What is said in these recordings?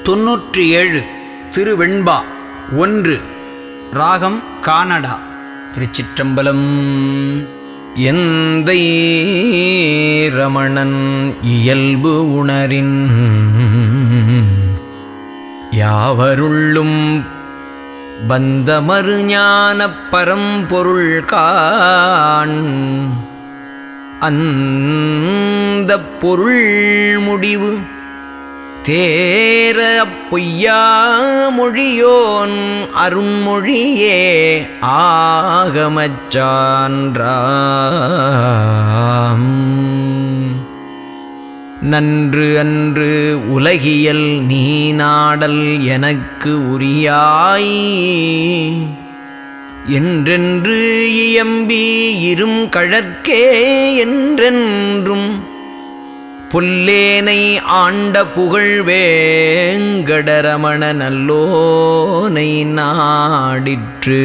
தொன்னூற்றி ஏழு திருவெண்பா ஒன்று ராகம் கானடா திருச்சிற்றம்பலம் எந்தை ரமணன் இயல்பு உணரின் யாவருள்ளும் பந்தமறு ஞானப் பரம்பொருள் காண் அந்த பொருள் முடிவு தேர பொய்யா மொழியோன் அருண்மொழியே ஆகமச்சான்றாம் நன்று அன்று உலகியல் நீ நாடல் எனக்கு உரியாய் என்றென்று இயம்பி இரும் கழற்கே என்றென்றும் புல்லேனை ஆண்ட புகழ் வேங்கடரமண நல்லோனை நாடிற்று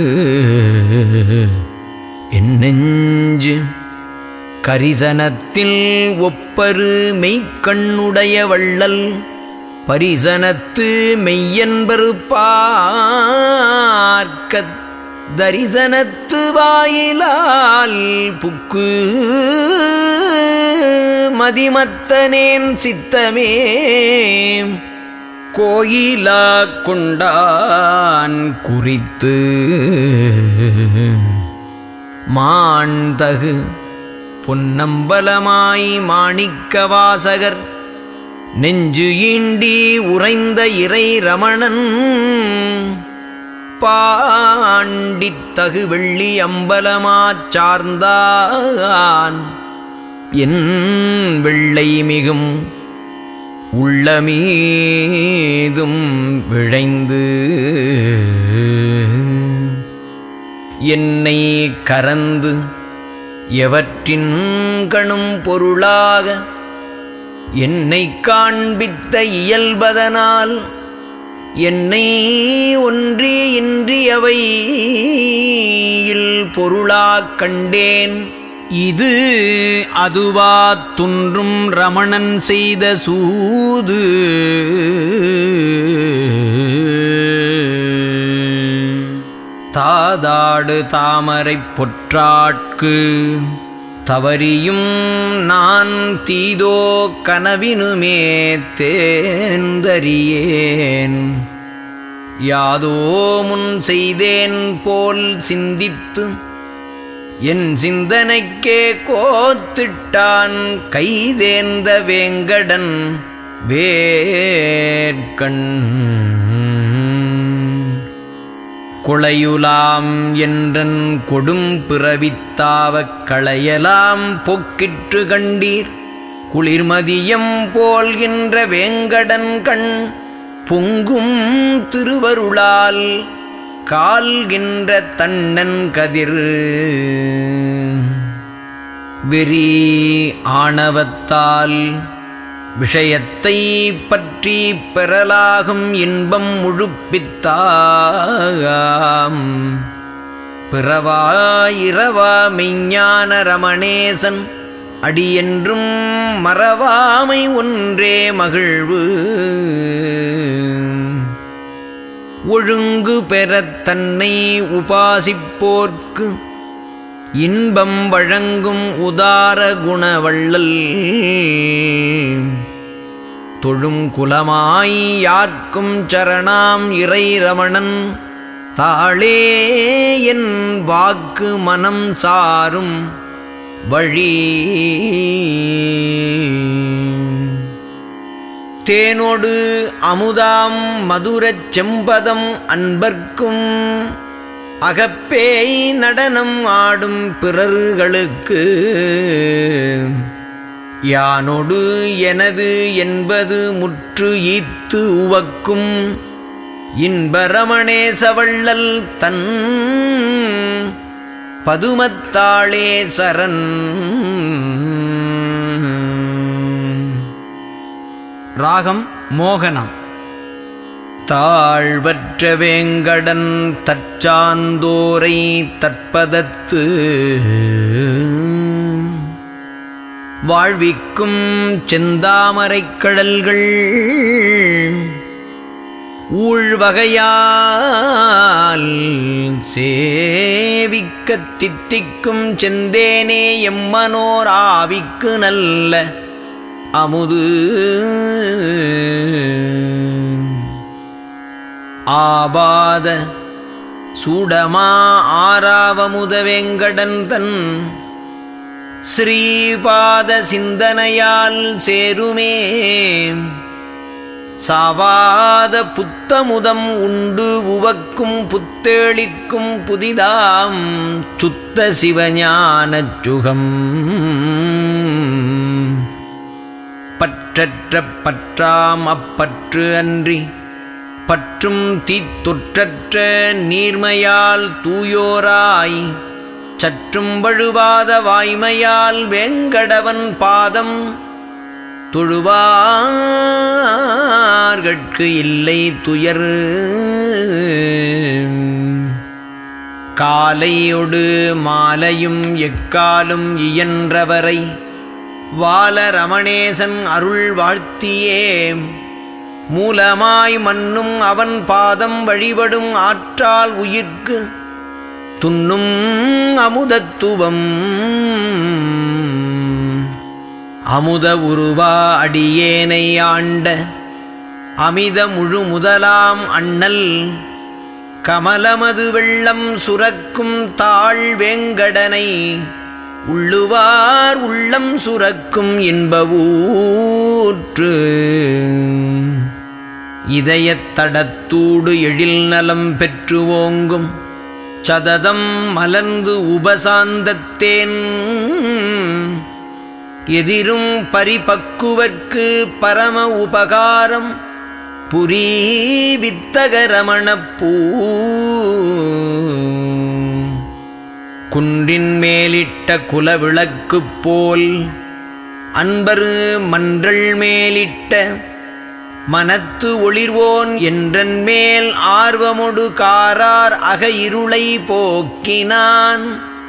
என் நெஞ்சு கரிசனத்தில் ஒப்பரு மெய்க்கண்ணுடைய வள்ளல் பரிசனத்து மெய்யன்பரு பார்க்கத் தரிசனத்து வாயிலால் புக்கு மதிமத்தனேன் சித்தமே கோயிலா கொண்டான் குறித்து மாண்தகு பொன்னம்பலமாய் மாணிக்க வாசகர் நெஞ்சு ஈண்டி உறைந்த இறை ரமணன் பாண்டித்தகு வெள்ளி அம்பலமாச் சார்ந்தான் என் வெள்ளை மிகும் உள்ளமீதும் விழைந்து என்னை கரந்து எவற்றின் கணும் பொருளாக என்னை காண்பித்த இயல்பதனால் என்னை ஒன்றி இன்றியவையில் பொருளாக் கண்டேன் இது அதுவா துன்றும் ரமணன் செய்த சூது தாதாடு தாமரைப் பொற்றாட்கு தவறியும் நான் தீதோ கனவினுமே தேர்ந்தறியேன் யாதோ முன் செய்தேன் போல் சிந்தித்து என் சிந்தனைக்கே கோத்திட்டான் கைதேர்ந்த வேங்கடன் வேர்கண் குளையுலாம் என்றன் கொடும் பிறவித்தாவக் களையலாம் பொக்கிற்று கண்டீர் குளிர்மதியம் போல்கின்ற வேங்கடன் கண் பொங்கும் திருவருளால் கால்கின்ற தன்னன் கதிர் வெறி ஆணவத்தால் விஷயத்தை பற்றி பெறலாகும் இன்பம் முழுப்பித்தாம் பிறவா இரவா மெய்ஞான ரமணேசன் அடியென்றும் மறவாமை ஒன்றே மகிழ்வு ஒழுங்கு பெறத் தன்னை உபாசிப்போர்க்கு இன்பம் வழங்கும் உதார குணவள்ளல் தொழும் குலமாய் யார்க்கும் சரணாம் இறை ரமணன் தாளே என் வாக்கு மனம் சாரும் வழி தேனொடு அமுதாம் மதுரச் செம்பதம் அன்பர்க்கும் அகப்பேய் நடனம் ஆடும் பிறர்களுக்கு யானொடு எனது என்பது முற்று ஈத்து உவக்கும் இன்பரமணேசவள்ளல் தன் பதுமத்தாளே சரண் ராகம் மோகனம் தாழ்வற்ற வேங்கடன் தச்சாந்தோரை தற்பதத்து வாழ்விக்கும் செந்தாமரைக் கடல்கள் ஊழ்வகையால் சேவிக்கத் தித்திக்கும் செந்தேனே எம்மனோர் ஆவிக்கு நல்ல அமுது ஆபாத சூடமா ஆராவமுத வெங்கடன் தன் ஸ்ரீபாத சிந்தனையால் சேருமே சாவாத புத்தமுதம் உண்டு உவக்கும் புத்தேளிக்கும் புதிதாம் சுத்த சிவஞானச் சுகம் பற்றற்ற பற்றாம் அப்பற்று அன்றி பற்றும் தீத்தொற்றற்ற நீர்மையால் தூயோராய் சற்றும் வழுவாத வாய்மையால் வேங்கடவன் பாதம் தொழுவார்கட்கு இல்லை துயர் காலையொடு மாலையும் எக்காலும் இயன்றவரை வால ரமணேசன் அருள் வாழ்த்தியே மூலமாய் மன்னும் அவன் பாதம் வழிபடும் ஆற்றால் உயிர்க்கு துன்னும் அமுதத்துவம் அமுத உருவா அடியேனை ஆண்ட அமித முழு முதலாம் அண்ணல் கமலமது வெள்ளம் சுரக்கும் தாழ் வேங்கடனை உள்ளுவார் உள்ளம் சுரக்கும் இன்பவூற்று இதயத்தடத்தூடு எழில் நலம் பெற்று ஓங்கும் சததம் மலர்ந்து உபசாந்தத்தேன் எதிரும் பரிபக்குவர்க்கு பரம உபகாரம் புரி வித்தகரமணப்பூ குன்றின் மேலிட்ட குலவிளக்குப் போல் அன்பரு மன்றள் மேலிட்ட மனத்து ஒளிர்வோன் என்றன் மேல் ஆர்வமொடு காரார் அக இருளை போக்கினான்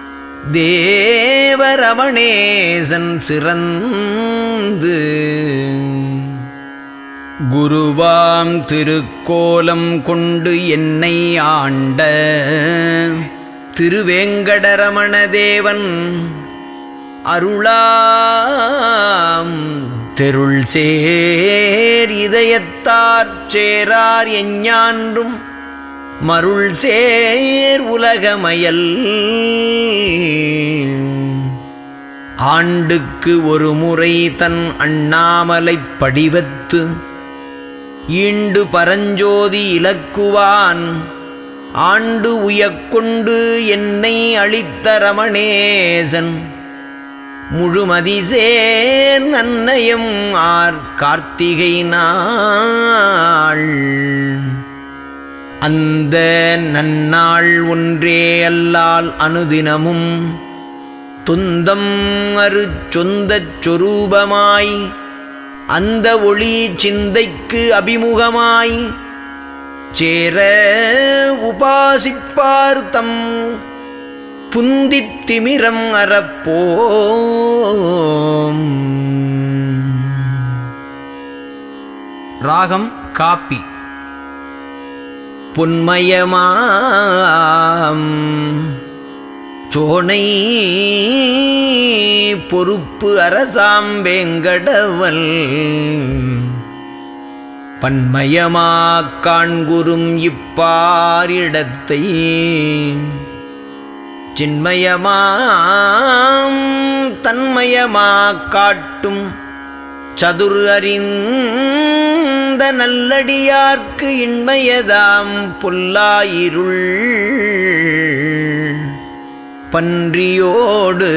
தேவரமணேசன் சிறந்து குருவாம் திருக்கோலம் கொண்டு என்னை ஆண்ட திருவேங்கடரமண தேவன் அருளாம் தெருள் சேர் இதயத்தார் சேரார் எஞ்ஞான்றும் மருள் சேர் உலகமயல் ஆண்டுக்கு ஒரு முறை தன் அண்ணாமலைப் படிவத்து ஈண்டு பரஞ்சோதி இலக்குவான் ஆண்டு உயக்கொண்டு என்னை அளித்த ரமணேசன் முழுமதிசேர் நன்னயம் ஆர் கார்த்திகை நாள் அந்த நன்னாள் ஒன்றே அல்லால் அனுதினமும் துந்தம் அரு சொந்தச் சொரூபமாய் அந்த ஒளி சிந்தைக்கு அபிமுகமாய் சேர உபாசிப்பார் தம் புந்தித் திமிரம் அறப்போம் ராகம் காப்பி பொன்மயமாம் சோனை பொறுப்பு அரசாம் வேங்கடவல் பன்மயமாக் காண்குறும் இப்பாரிடத்தை சின்மயமாம் தன்மயமாக் காட்டும் சதுர் அறிந்த நல்லடியார்க்கு இன்மையதாம் பொல்லாயிருள் பன்றியோடு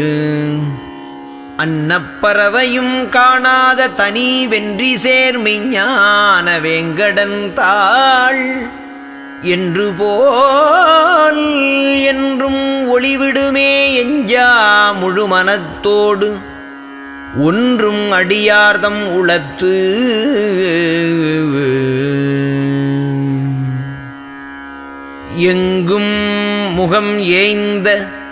அன்னப்பறவையும் காணாத தனி வென்றி சேர்மிஞான வேங்கடன் தாள் என்று போல் என்றும் ஒளிவிடுமே எஞ்சா முழு மனத்தோடு ஒன்றும் அடியார்தம் உளத்து எங்கும் முகம் ஏய்ந்த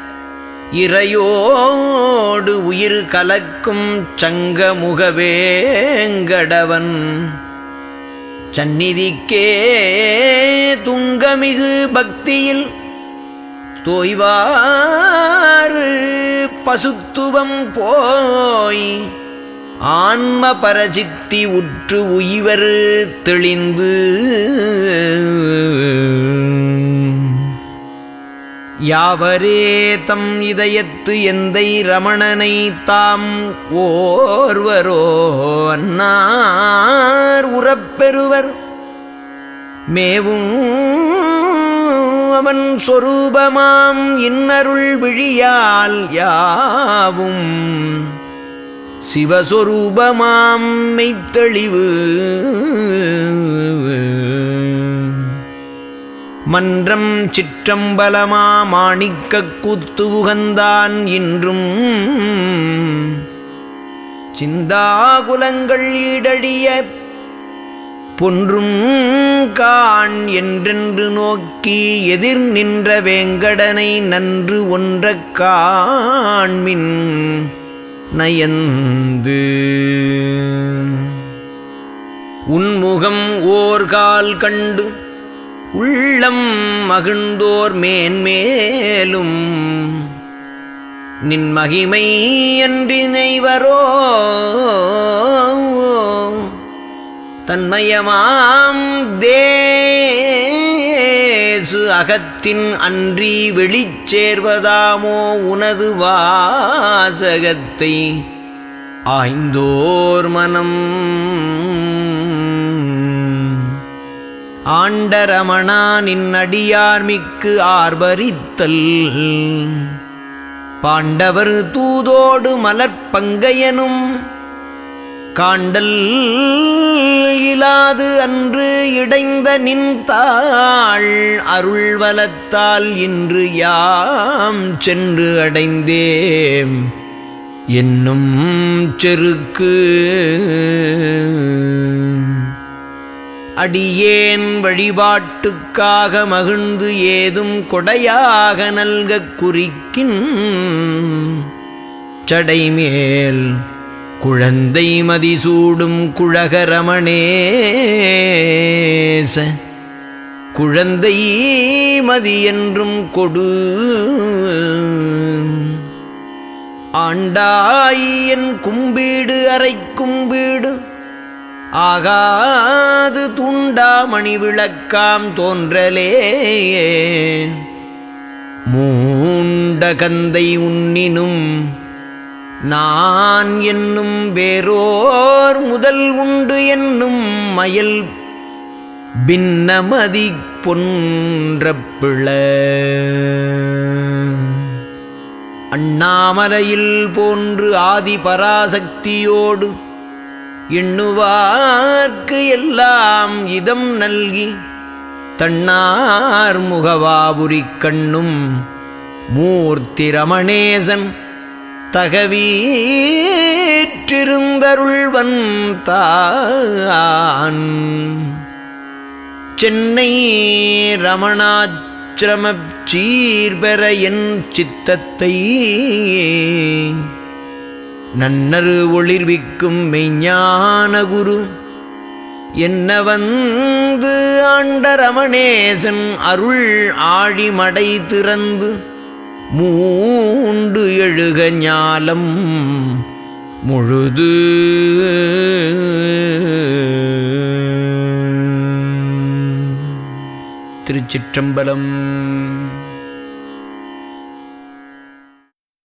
இறையோடு உயிர் கலக்கும் சங்கமுகவேங்கடவன் சந்நிதிக்கே துங்கமிகு பக்தியில் தோய்வாறு பசுத்துவம் போய் ஆன்ம பரசித்தி உற்று உய்வர் தெளிந்து யாவரே தம் இதயத்து எந்தை ரமணனை தாம் ஓர்வரோ அன்னார் உறப்பெறுவர் மேவும் அவன் சொரூபமாம் இன்னருள் விழியால் யாவும் சிவஸ்வரூபமாம் மெய்த்தெளிவு மன்றம் சிற்றம்பலமா மாணிக்கக் கூத்து உகந்தான் இன்றும் சிந்தாகுலங்கள் ஈடழிய பொன்றும் காண் என்றென்று நோக்கி எதிர் நின்ற வேங்கடனை நன்று ஒன்றக் காண்மின் நயந்து உன்முகம் ஓர்கால் கண்டு உள்ளம் மகிழ்ந்தோர் மேன்மேலும் நின் மகிமை என்றினைவரோ தன்மயமாம் தேசு அகத்தின் அன்றி வெளிச்சேர்வதாமோ உனது வாசகத்தை ஆய்ந்தோர் மனம் ஆண்டரமணா நின்னடியார்மிக்கு ஆர்வரித்தல் பாண்டவர் தூதோடு மலர்பங்கையனும் காண்டல் இலாது அன்று இடைந்த நின் தாள் அருள்வலத்தால் இன்று யாம் சென்று அடைந்தேம் என்னும் செருக்கு அடியேன் வழிபாட்டுக்காக மகிழ்ந்து ஏதும் கொடையாக நல்கக் குறிக்கின் சடைமேல் குழந்தை மதிசூடும் குழகரமணேச குழந்தை மதி என்றும் கொடு ஆண்டாய் என் கும்பீடு அறை கும்பீடு ஆகாது துண்டாமணி விளக்காம் தோன்றலே மூண்ட கந்தை உண்ணினும் நான் என்னும் வேறோர் முதல் உண்டு என்னும் மயல் பின்னமதி பொன்ற பிள அண்ணாமலையில் போன்று ஆதி பராசக்தியோடு எண்ணுவார்க்கு எல்லாம் இதம் நல்கி தன்னார் முகவாபுரிக் கண்ணும் மூர்த்தி ரமணேசன் தகவீற்றிருந்தருள்வன் தான் சென்னை ரமணாச்சிரமச் சீர்பெற என் சித்தத்தை நன்னரு ஒளிர்விக்கும் மெய்ஞான குரு என்ன வந்து ஆண்ட ரமணேசன் அருள் ஆழிமடை திறந்து மூண்டு எழுக ஞாலம் முழுது திருச்சிற்றம்பலம்